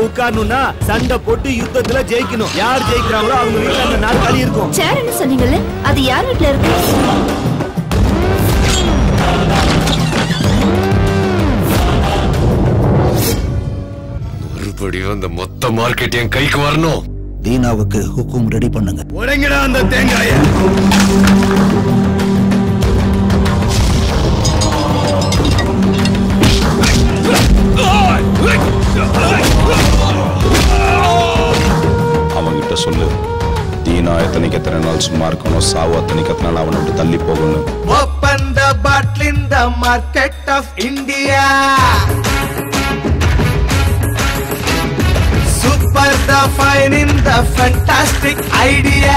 உட்காரணும்னா சண்டை போட்டு யுத்தத்துல ஜெயிக்கணும் யார் ஜெயிக்கிறாங்களோ அவங்க வீட்டுல அந்த நாற்காலி இருக்கும் சேர்னு சொன்னீங்கல்ல அது யார் வீட்ல இருக்கு மறுபடியும் அந்த மொத்த மார்க்கெட் என் கைக்கு வரணும் தீனாவுக்கு ஹுக்கும் ரெடி பண்ணுங்க உடங்கடா அந்த தேங்காய அவன்கிட்ட சொல்லு தீனா எத்தனைக்கு எத்தனை நாள் சும்மா இருக்கணும் சாவு அத்தனைக்கு எத்தனை நாள் அவனை விட்டு தள்ளி போகணும் Open the bottle in the market of India. Super the fine in the fantastic idea.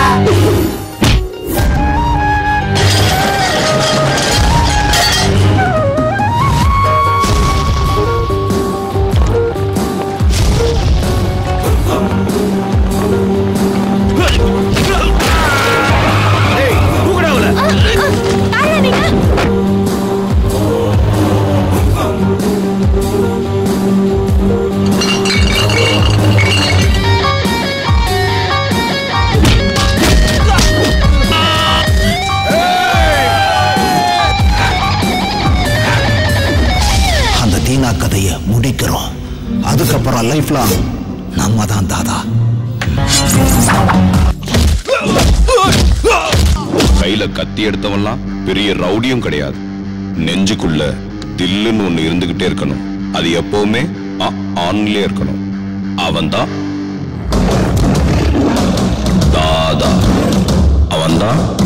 அந்த தீனா கதையை முடிக்கிறோம் அதுக்கப்புறம் லைஃப்லாம் நம்ம தான் தாதா கையில கத்தி எடுத்தவன்லாம் பெரிய ரவுடியும் கிடையாது நெஞ்சுக்குள்ள தில்லுன்னு ஒண்ணு இருந்துகிட்டே இருக்கணும் அது எப்பவுமே ஆ- ஆன்லயே இருக்கணும் அவன்தான் தாதா அவன்தான்